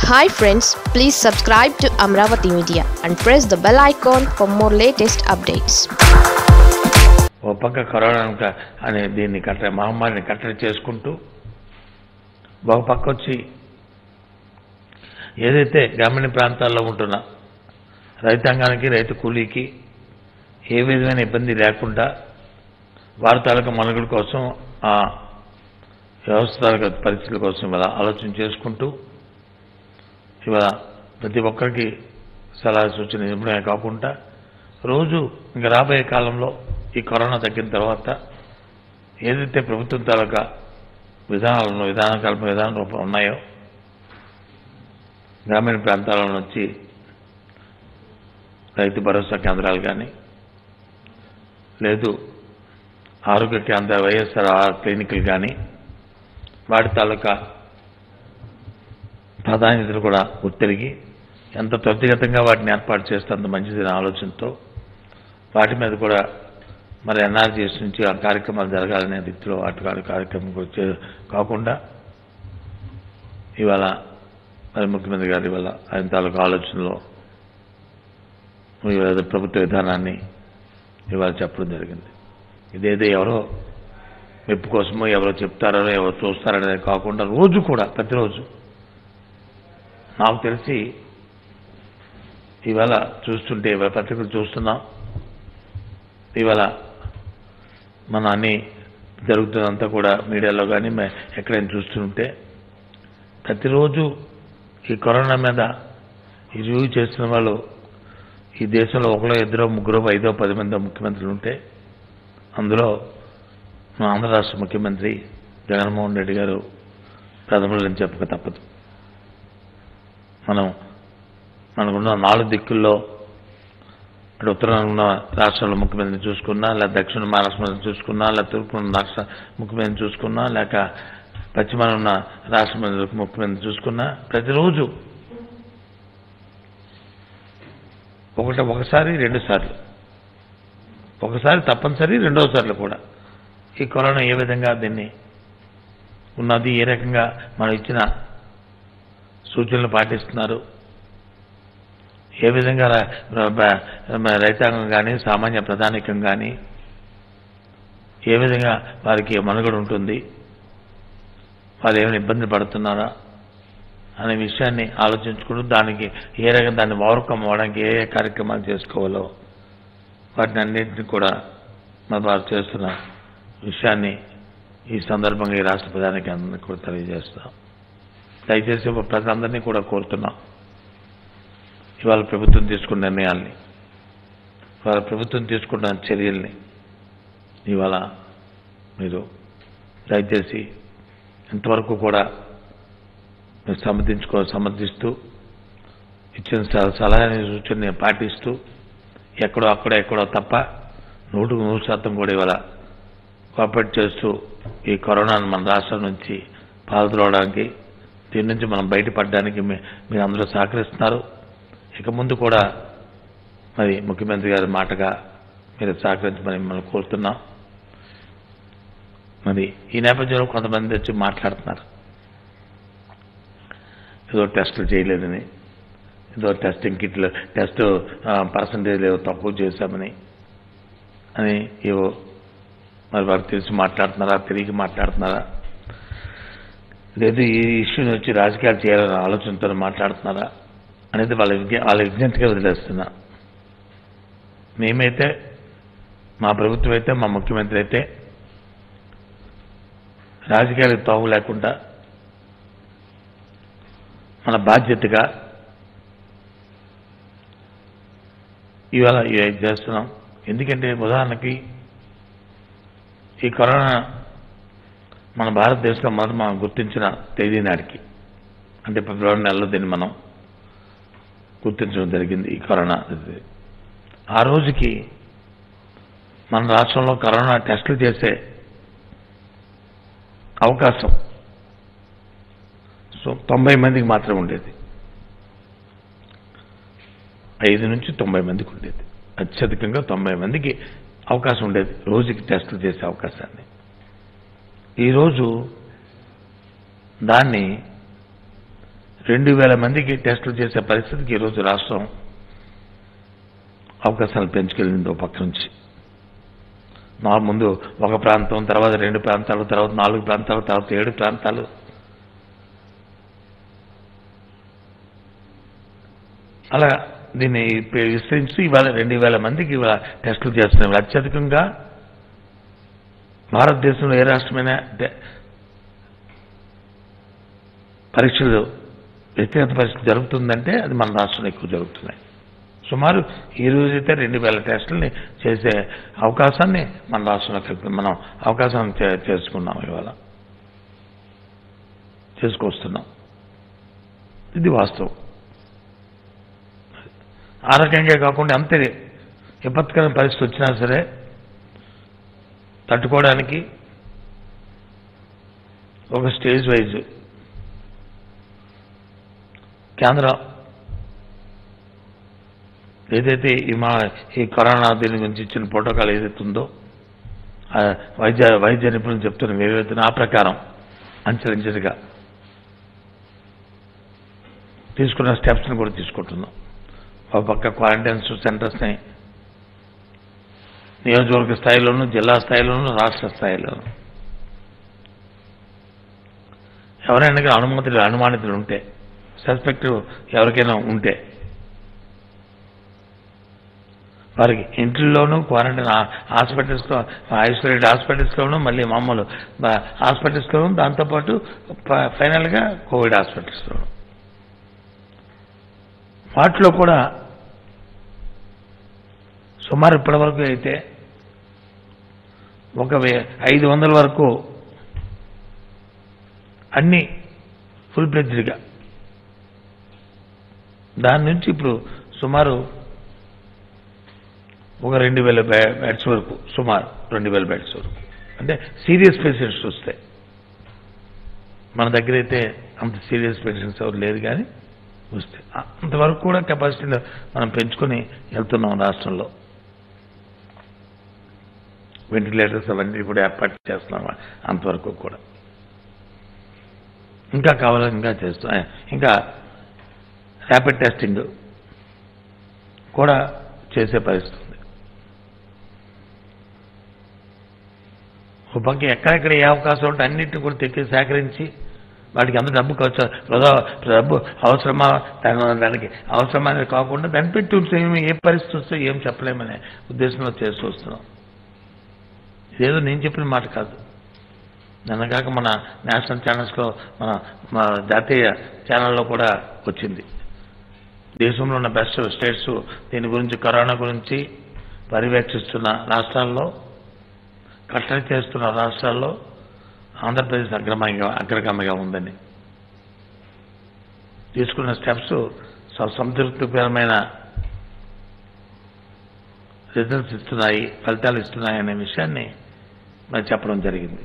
Hi friends please subscribe to Amaravati media and press the bell icon for more latest updates ఓ పక్క corona క- అనే దీన్ని కట్ట మహమ్మారిని కట్టడి చేసుకుంటూ ఒక పక్క వచ్చి ఏదైతే గ్రామీణ ప్రాంతాల్లో ఉంటున్న రైతాంగానికి రైతు కూలీకి ఏ విధమైన ఇబ్బంది లేకుండా వారి తాలూకా మనుగడ కోసం ఆ వ్యవస్థ తాలూకా పరిస్థితుల కోసం ఇవాళ ఆలోచన చేసుకుంటూ ఇవాళ ప్రతి ఒక్కరికి సలహా సూచన ఇవ్వడమే కాకుండా రోజు ఇంకా రాబోయే కాలంలో ఈ కరోనా తగ్గిన తర్వాత ఏదైతే ప్రభుత్వం తాలూకా విధానాలను విధాన కల్ప విధాన రూపం ఉన్నాయో గ్రామీణ ప్రాంతాల నుంచి రైతు భరోసా కేంద్రాలు కానీ లేదు ఆరోగ్య కేంద్ర వైఎస్ఆర్ ఆ- క్లినిక్లు కానీ వాటి తాలూకా ప్రాధాన్యతలు కూడా గుర్తిరిగి ఎంత త్వరితగతంగా వాటిని ఏర్పాటు చేస్తే అంత మంచిదని ఆలోచనతో వాటి మీద కూడా మరి ఎన్ఆర్జీఎస్ నుంచి ఆ కార్యక్రమాలు జరగాలనే రీతిలో వాటి వాటి కార్యక్రమం కూడా చే- కాకుండా ఇవాళ మరి ముఖ్యమంత్రి గారు ఇవాళ ఆయన తాలూకు ఆలోచనలో ఇవాళ ప్రభుత్వ విధానాన్ని ఇవాళ చెప్పడం జరిగింది ఇదేదో ఎవరో మెప్పు కోసమో ఎవరో చెప్తారో ఎవరో చూస్తారనేది కాకుండా రోజు కూడా ప్రతిరోజు నాకు తెలిసి ఇవాళ చూస్తుంటే ఇవాళ పత్రికలు చూస్తున్నాం ఇవాళ మన అన్ని జరుగుతున్నంతా కూడా మీడియాలో కానీ మే- ఎక్కడైనా చూస్తుంటే ప్రతిరోజు ఈ కరోనా మీద ఈ రివ్యూ చేస్తున్న వాళ్ళు ఈ దేశంలో ఒకరో ఇద్దరో ముగ్గురో ఐదో పది మంది ముఖ్యమంత్రులు ఉంటే అందులో మన ఆంధ్ర రాష్ట్ర ముఖ్యమంత్రి జగన్మోహన్ రెడ్డి గారు ప్రథములని చెప్పక తప్పదు మనం మనకున్న నాలుగు దిక్కుల్లో అటు ఉత్తరాన ఉన్న రాష్ట్రాల ముఖ్యమంత్రిని చూసుకున్నా లేదా దక్షిణ మహారాష్ట్ర చూసుకున్నా లేదా తూర్పు ఉన్న రాష్ట్ర ముఖ్యమంత్రిని చూసుకున్నా లేక పశ్చిమాన ఉన్న రాష్ట్ర మంత్రి- ముఖ్యమంత్రి చూసుకున్నా ప్రతిరోజు ఒకటి ఒకసారి రెండు సార్లు ఒకసారి తప్పనిసరి రెండోసార్లు కూడా ఈ కరోనా ఏ విధంగా దీన్ని ఉన్నది ఏ రకంగా మనం ఇచ్చిన సూచనలు పాటిస్తున్నారు ఏ విధంగా ర- ర- బ- మ- రైతాంగం కానీ సామాన్య ప్రధానికం కానీ ఏ విధంగా వారికి మనుగడ ఉంటుంది వారు ఏమైనా ఇబ్బంది పడుతున్నారా అనే విషయాన్ని ఆలోచించుకుంటూ దానికి ఏ రకంగా దాన్ని ఓవర్కమ్ అవ్వడానికి ఏ ఏ కార్యక్రమాలు చేసుకోవాలో వాటిని అన్నింటినీ కూడా మరి వారు చేస్తున్న విషయాన్ని ఈ సందర్భంగా ఈ రాష్ట్ర ప్రధానికి అందరికీ కూడా తెలియజేస్తాం దయచేసి ప్రజలందరినీ కూడా కోరుతున్నాం ఇవాళ ప్రభుత్వం తీసుకున్న నిర్ణయాల్ని ఇవాళ ప్రభుత్వం తీసుకున్న చర్యల్ని ఇవాళ మీరు దయచేసి ఇంతవరకు కూడా మీరు సమర్థించుకో సమర్థిస్తూ ఇచ్చిన స- సలహాని సూచనని పాటిస్తూ ఎక్కడో అక్కడ ఎక్కడో తప్ప నూటికి నూరు శాతం కూడా ఇవాళ కోఆపరేట్ చేస్తూ ఈ కరోనాను మన రాష్ట్రం నుంచి పాల్గొనడానికి దీని నుంచి మనం బయటపడడానికి మీ- మీరు అందరూ సహకరిస్తున్నారు ఇక ముందు కూడా మరి ముఖ్యమంత్రి గారి మాటగా మీరు సహకరించమని మిమ్మల్ని కోరుతున్నాం మరి ఈ నేపథ్యంలో కొంతమంది వచ్చి మాట్లాడుతున్నారు ఏదో టెస్టులు చేయలేదని ఏదో టెస్టింగ్ కిట్లు టెస్ట్ పర్సంటేజ్ ఏదో తక్కువ చేశామని అని ఏవో మరి వారికి తెలిసి మాట్లాడుతున్నారా తిరిగి మాట్లాడుతున్నారా లేదు ఈ ఇష్యూని వచ్చి రాజకీయాలు చేయాలనే ఆలోచనతో మాట్లాడుతున్నారా అనేది వాళ్ళ విజ్ఞ వాళ్ళ విజ్ఞప్తిగా వదిలేస్తున్నా మేమైతే మా ప్రభుత్వం అయితే మా ముఖ్యమంత్రి అయితే రాజకీయాలకు తావు లేకుండా మన బాధ్యతగా ఇవాళ ఇవి చేస్తున్నాం ఎందుకంటే ఉదాహరణకి ఈ కరోనా మన భారతదేశంలో మొదట మనం గుర్తించిన తేదీ నాటికి అంటే ఫిబ్రవరి నెలలో దీన్ని మనం గుర్తించడం జరిగింది ఈ కరోనా ఇది. ఆ రోజుకి మన రాష్ట్రంలో కరోనా టెస్టులు చేసే అవకాశం సో తొంభై మందికి మాత్రం ఉండేది ఐదు నుంచి తొంభై మందికి ఉండేది అత్యధికంగా తొంభై మందికి అవకాశం ఉండేది రోజుకి టెస్టులు చేసే అవకాశాన్ని ఈరోజు దాన్ని రెండు వేల మందికి టెస్టులు చేసే పరిస్థితికి ఈరోజు రాష్ట్రం అవకాశాలు పెంచుకెళ్ళింది ఒక పక్క నుంచి నా ముందు ఒక ప్రాంతం తర్వాత రెండు ప్రాంతాలు తర్వాత నాలుగు ప్రాంతాలు తర్వాత ఏడు ప్రాంతాలు అలా దీన్ని ఇప్పుడు విస్తరించి ఇవాళ రెండు వేల మందికి ఇవాళ టెస్టులు చేస్తున్నాం అత్యధికంగా భారతదేశంలో ఏ రాష్ట్రమైనా టే- పరీక్షలు వ్యక్తిగత పరీక్షలు జరుగుతుందంటే అది మన రాష్ట్రంలో ఎక్కువ జరుగుతున్నాయి సుమారు ఈ రోజైతే రెండు వేల టెస్టుల్ని చేసే అవకాశాన్ని మన రాష్ట్రంలో కలిపి మనం అవకాశం చే- చేసుకున్నాం ఇవాళ చేసుకొస్తున్నాం ఇది వాస్తవం ఆ రకంగా కాకుండా అంతే విపత్కరమైన పరిస్థితి వచ్చినా సరే తట్టుకోవడానికి ఒక స్టేజ్ వైజ్ కేంద్రం ఏదైతే ఈ మా ఈ కరోనా దీని గురించి ఇచ్చిన ప్రోటోకాల్ ఏదైతే ఉందో ఆ వైద్య వైద్య నిపుణులు చెప్తున్న ఏదైతే ఆ ప్రకారం అంచెలంచెలుగా తీసుకున్న స్టెప్స్ని కూడా తీసుకుంటున్నాం ఒక పక్క క్వారంటైన్ సెంటర్స్ని నియోజకవర్గ స్థాయిలోనూ జిల్లా స్థాయిలోనూ రాష్ట్ర స్థాయిలోనూ ఎవరైనా కానీ అనుమతులు అనుమానితులు ఉంటే సస్పెక్ట్ ఎవరికైనా ఉంటే వారికి ఇంట్లోనూ క్వారంటైన్ హాస్పిటల్స్లో ఐసోలేటెడ్ హాస్పిటల్స్లోనూ మళ్ళీ మామూలు బ- హాస్పిటల్స్లోనూ దాంతోపాటు ఫ- ఫైనల్గా కోవిడ్ హాస్పిటల్స్లోనూ వాటిలో కూడా సుమారు ఇప్పటి వరకు అయితే ఒక వే- ఐదు వందల వరకు అన్ని ఫుల్ ప్లెజ్డ్గా దాని నుంచి ఇప్పుడు సుమారు ఒక రెండు వేల బె- బెడ్స్ వరకు సుమారు రెండు వేల బెడ్స్ వరకు అంటే సీరియస్ పేషెంట్స్ వస్తాయి మన దగ్గర అయితే అంత సీరియస్ పేషెంట్స్ ఎవరు లేదు కానీ వస్తే అంతవరకు కూడా కెపాసిటీని మనం పెంచుకొని వెళ్తున్నాం రాష్ట్రంలో వెంటిలేటర్స్ అవన్నీ కూడా ఏర్పాటు చేస్తున్నాం అంతవరకు కూడా ఇంకా కావాలి ఇంకా చేస్తాం ఇంకా ర్యాపిడ్ టెస్టింగ్ కూడా చేసే పరిస్థితి ఉంది ఒక పక్క ఎక్కడెక్కడ ఏ అవకాశం ఉంటే అన్నింటిని కూడా తెచ్చి సేకరించి వాటికి అంత డబ్బు ఖర్చు వృధా డబ్బు అవసరమా దాని దానికి అవసరమా అనేది కాకుండా దాన్ని పెట్టి ఉంటే ఏమి ఏ పరిస్థితి వస్తే ఏం చెప్పలేమనే ఉద్దేశంలో చేస్తూ వస్తున్నాం ఇదేదో నేను చెప్పిన మాట కాదు నిన్నగాక మన నేషనల్ ఛానల్స్లో మన మన జాతీయ ఛానల్లో కూడా వచ్చింది దేశంలో ఉన్న బెస్ట్ స్టేట్స్ దీని గురించి కరోనా గురించి పర్యవేక్షిస్తున్న రాష్ట్రాల్లో కట్టడి చేస్తున్న రాష్ట్రాల్లో ఆంధ్రప్రదేశ్ అగ్రమంగా అగ్రగామిగా ఉందని తీసుకున్న స్టెప్స్ స- సంతృప్తికరమైన రిజల్ట్స్ ఇస్తున్నాయి ఫలితాలు ఇస్తున్నాయి అనే విషయాన్ని మరి చెప్పడం జరిగింది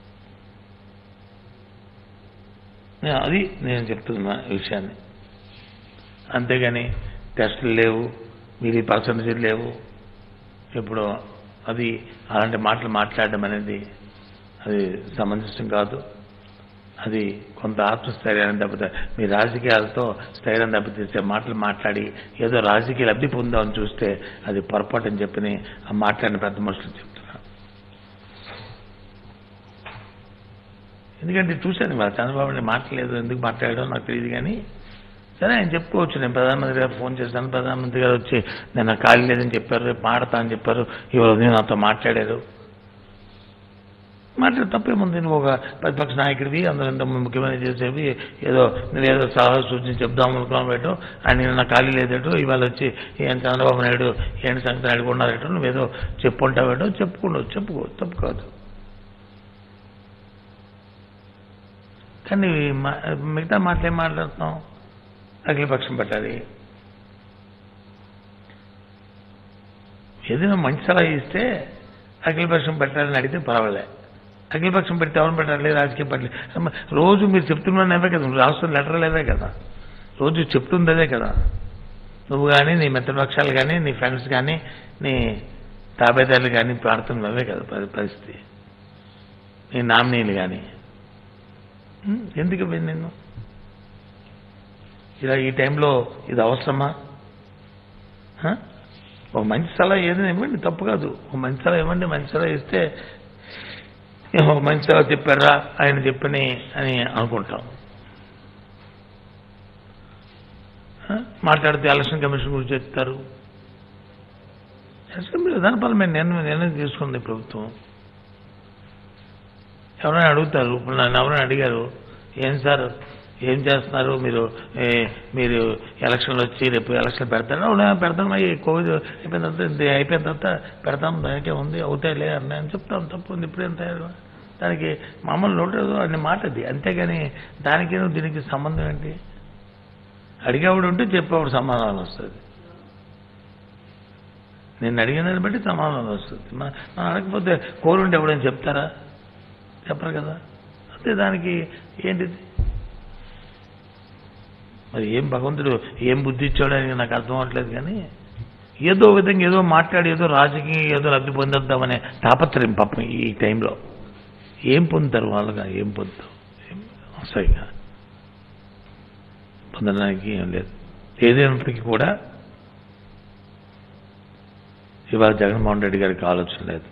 నే- అది నేను చెప్తున్న విషయాన్ని అంతేగాని టెస్టులు లేవు మీది పర్సంటేజ్ లేవు ఇప్పుడు అది అలాంటి మాటలు మాట్లాడడం అనేది అది సమంజసం కాదు అది కొంత ఆత్మస్థైర్యాన్ని దెబ్బతే మీ రాజకీయాలతో స్థైర్యం దెబ్బతీసే మాటలు మాట్లాడి ఏదో రాజకీయ లబ్ధి పొందామని చూస్తే అది పొరపాటు అని చెప్పి ఆ మాట్లాడిన పెద్ద మనుషులు చెప్తున్నారు ఎందుకంటే చూశాను ఇవాళ చంద్రబాబు నాయుడు మాట్లాడలేదు ఎందుకు మాట్లాడడం నాకు తెలియదు కానీ సరే ఆయన చెప్పుకోవచ్చు నేను ప్రధానమంత్రి గారు ఫోన్ చేశాను ప్రధానమంత్రి గారు వచ్చి నేను ఖాళీ లేదని చెప్పారు రేపు మాడతా అని చెప్పారు ఇవాళ ఉదయం నాతో మాట్లాడారు మాట్లాడే తప్పేముంది నువ్వు ఒక ప్రతిపక్ష నాయకుడివి అందరూ ఇంత ముఖ్యమంత్రి చేసేవి ఏదో నువ్వేదో సలహా సూచించి చెప్దాం అనుకున్నావు పెట్టు ఆయన నిన్న ఖాళీ లేదేటో ఇవాళ వచ్చి ఏం చంద్రబాబు నాయుడు ఏంటి సంగతి అడుగున్నారేటో నువ్వేదో చెప్పుంటావేటో చెప్పుకుండవు చెప్పుకో తప్పు కాదు కానీ మా- మిగతా మాటలు ఏం మాట్లాడుతున్నాం అఖిలపక్షం పెట్టాలి ఏదైనా మంచి సలహా ఇస్తే అఖిలపక్షం పెట్టాలని అడిగితే పర్వాలే అఖిలపక్షం పెడితే ఎవరు పెట్టాలి రాజకీయ పార్టీ అమ్మ, రోజు మీరు చెప్తున్నాను అవే కదా రాష్ట్రం లెటర్లు అవే కదా రోజు చెప్తుంది అదే కదా నువ్వు కానీ నీ మిత్రపక్షాలు కానీ నీ ఫ్రెండ్స్ కానీ నీ తాబేదారులు కానీ ప్రార్థనలు అవే కదా పరి- పరిస్థితి నీ నామినీలు కానీ ఉం? ఎందుకు ఇవ్వండి నిన్ను ఇలా ఈ టైంలో ఇది అవసరమా హ? ఒక మంచి సలహా ఏదైనా ఇవ్వండి తప్పు కాదు ఒక మంచి సలహా ఇవ్వండి మంచి సలహా ఇస్తే "ఏ, ఒక మంచి సలహా చెప్పారా ఆయన చెప్పని అని అనుకుంటాం హ? మాట్లాడితే ఎలక్షన్ కమిషన్ గురించి చెప్తారు అసెంబ్లీ విధానపరమైన నిర్ణయం నిర్ణయం తీసుకుంది ప్రభుత్వం ఎవరైనా అడుగుతారు ఇప్పుడు నన్ను ఎవరైనా అడిగారు ఏం సార్ ఏం చేస్తున్నారు మీరు ఏ, మీరు ఎలక్షన్లు వచ్చి రేపు ఎలక్షన్ పెడతారు అవునా పెడతాం అయ్యి కోవిడ్ అయిపోయిన తర్వాత ఇది అయిపోయిన తర్వాత పెడతాం దానికే ఉంది అవుతాయిలే అని చెప్తాం తప్పు ఉంది ఇప్పుడు ఎంత దానికి మామూలు నోటు అనే మాట అది అంతేగాని దానికి దీనికి సంబంధం ఏంటి అడిగేవాడు ఉంటే చెప్పేవాడు సమాధానం వస్తుంది నేను అడిగిన దాన్ని బట్టి సమాధానం వస్తుంది మన- మనం అడగకపోతే కోరుంటే ఎవడని చెప్తారా చెప్పరు కదా అంతే దానికి ఏంటిది మరి ఏం భగవంతుడు ఏం బుద్ధి ఇచ్చాడని నాకు అర్థం అవ్వట్లేదు కానీ ఏదో విధంగా ఏదో మాట్లాడి ఏదో రాజకీయ ఏదో లబ్ధి పొందొద్దామనే తాపత్రయం పాపం ఈ టైంలో ఏం పొందుతారు వాళ్ళగా ఏం పొందుతారు ఏం అసహ్యంగా పొందడానికి ఏం లేదు ఏదైనప్పటికీ కూడా ఇవాళ జగన్మోహన్ రెడ్డి గారికి ఆలోచన లేదు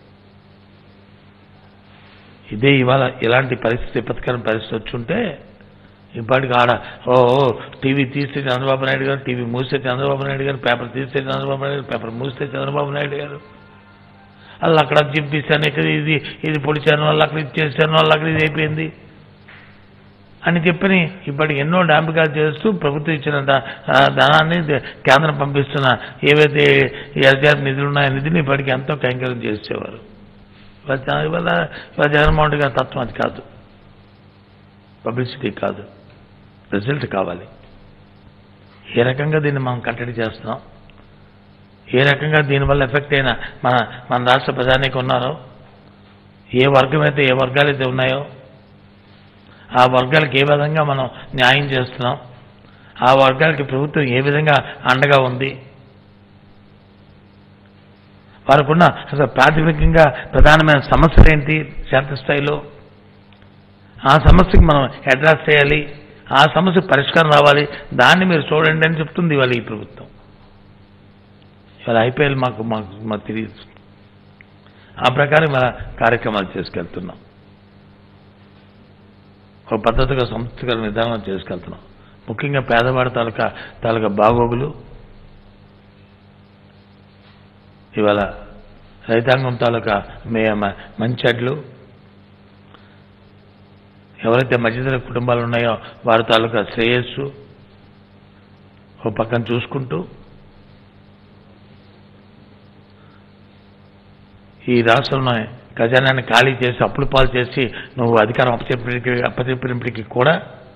ఇదే ఇవాళ ఇలాంటి పరిస్థితి విపత్కరమైన పరిస్థితి వచ్చుంటే ఇప్పటికి ఆడ ఓ ఓ, టీవీ తీస్తే చంద్రబాబు నాయుడు గారు టీవీ మూస్తే చంద్రబాబు నాయుడు గారు పేపర్ తీస్తే చంద్రబాబు నాయుడు గారు పేపర్ మూస్తే చంద్రబాబు నాయుడు గారు వాళ్ళు అక్కడ చింపిస్తాను ఇక్కడ ఇది ఇది పొడిచాను వాళ్ళు అక్కడ ఇది చేశాను వాళ్ళు అక్కడ ఇది అయిపోయింది అని చెప్పని ఇప్పటికి ఎన్నో డాంపికాలు చేస్తూ ప్రభుత్వం ఇచ్చిన దా- ఆ ధనాన్ని దే- కేంద్రం పంపిస్తున్న ఏవైతే ఎస్ఆర్ నిధులు ఉన్నాయో నిధిని ఇప్పటికి ఎంతో కైంకర్యం చేసేవారు ఇవాళ జ- ఇవాళ ఇవాళ జగన్మోహన్ రెడ్డి గారి తత్వం అది కాదు పబ్లిసిటీ కాదు రిజల్ట్ కావాలి ఏ రకంగా దీన్ని మనం కట్టడి చేస్తున్నాం ఏ రకంగా దీనివల్ల ఎఫెక్ట్ అయిన మన మన రాష్ట్ర ప్రజానికి ఉన్నారో ఏ వర్గం అయితే ఏ వర్గాలు అయితే ఉన్నాయో ఆ వర్గాలకు ఏ విధంగా మనం న్యాయం చేస్తున్నాం ఆ వర్గాలకి ప్రభుత్వం ఏ విధంగా అండగా ఉంది వారికున్న అసలు ప్రాథమికంగా ప్రధానమైన సమస్యలు ఏంటి క్షేత్ర స్థాయిలో ఆ సమస్యకి మనం అడ్రస్ చేయాలి ఆ సమస్యకు పరిష్కారం రావాలి దాన్ని మీరు చూడండి అని చెప్తుంది ఇవాళ ఈ ప్రభుత్వం ఇవాళ ఐపీఎల్ మాకు మాకు మాకు తెలియదు ఆ ప్రకారం ఇవాళ కార్యక్రమాలు చేసుకెళ్తున్నాం ఒక పద్ధతిగా సంస్కరణ విధానం చేసుకెళ్తున్నాం ముఖ్యంగా పేదవాడి తాలూకా తాలూకా బాగోగులు ఇవాళ రైతాంగం తాలూకా మే మ- మంచెడ్లు ఎవరైతే మధ్యతరగతి కుటుంబాలు ఉన్నాయో వారి తాలూకా శ్రేయస్సు ఒక పక్కన చూసుకుంటూ ఈ రాష్ట్రంలో ఖజానాన్ని ఖాళీ చేసి అప్పులు పాలు చేసి నువ్వు అధికారం అప్పచెప్పినప్పటికీ అప్పచెప్పినప్పటికీ కూడా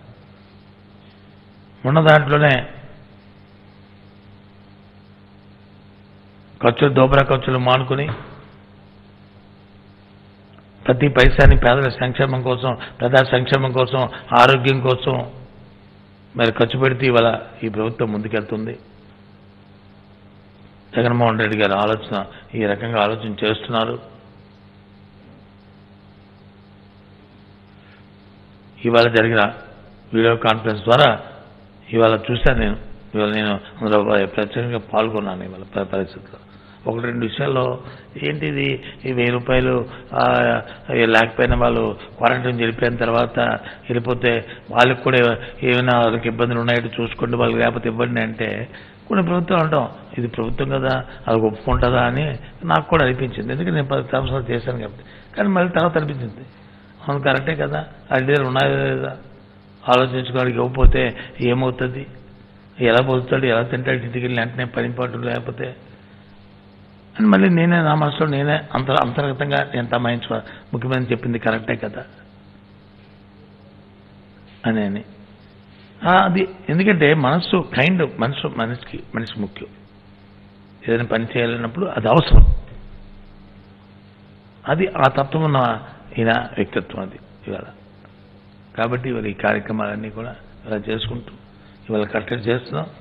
ఉన్న దాంట్లోనే ఖర్చులు దోబరా ఖర్చులు మానుకుని ప్రతి పైసాని పేదల సంక్షేమం కోసం ప్రజా సంక్షేమం కోసం ఆరోగ్యం కోసం మరి ఖర్చు పెడితే ఇవాళ ఈ ప్రభుత్వం ముందుకెళ్తుంది జగన్మోహన్ రెడ్డి గారి ఆలోచన ఈ రకంగా ఆలోచన చేస్తున్నారు ఇవాళ జరిగిన వీడియో కాన్ఫరెన్స్ ద్వారా ఇవాళ చూశాను నేను ఇవాళ నేను అందులో ప్రత్యేకంగా పాల్గొన్నాను ఇవాళ ప- పరిస్థితిలో ఒకటి రెండు విషయాల్లో ఏంటిది ఈ వెయ్యి రూపాయలు ఆ, ఈ లేకపోయిన వాళ్ళు క్వారంటైన్ వెళ్ళిపోయిన తర్వాత వెళ్ళిపోతే వాళ్ళకి కూడా ఏమైనా వాళ్ళకి ఇబ్బందులు ఉన్నాయో చూసుకోండి వాళ్ళకి లేకపోతే ఇవ్వండి అంటే కొన్ని ప్రభుత్వం అంటాం ఇది ప్రభుత్వం కదా అది ఒప్పుకుంటుందా అని నాకు కూడా అనిపించింది ఎందుకంటే నేను పది సంవత్సరాలు చేశాను కాబట్టి కానీ మళ్ళీ తర్వాత అనిపించింది అవును కరెక్టే కదా అది దగ్గర ఉన్నాయో లేదా ఆలోచించుకోవడానికి ఇవ్వకపోతే ఏమవుతుంది ఎలా పోతాడు ఎలా తింటాడు ఇంటికి వెళ్ళి వెంటనే పని పాటు లేకపోతే అని మళ్ళీ నేనే నా మనసులో నేనే అంతర్ అంతర్గతంగా నేను తమాయించుకో ముఖ్యమంత్రి చెప్పింది కరెక్టే కదా అని అని ఆ, అది ఎందుకంటే మనస్సు కైండ్ మనసు మనిషికి మనిషి ముఖ్యం ఏదైనా పని చేయాలన్నప్పుడు అది అవసరం అది ఆ తత్వం ఉన్న ఈయన వ్యక్తిత్వం అది ఇవాళ కాబట్టి ఇవాళ ఈ కార్యక్రమాలన్నీ కూడా ఇలా చేసుకుంటూ ఇవాళ కట్టడి చేస్తున్నాం